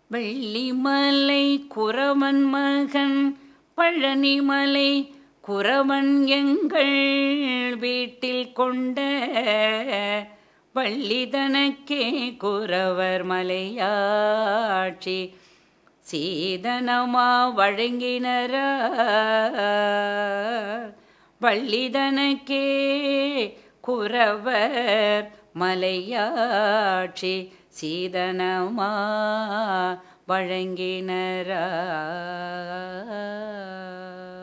வெள்ளிமலை குறவன் மகன் பழனிமலை குறவன் எங்கள் வீட்டில் கொண்ட வள்ளிதனக்கே குறவர் மலையாட்சி சீதனமா வழங்கினரா வள்ளிதனக்கே குறவர் மலையாட்சி சீதனமா வழங்கினரா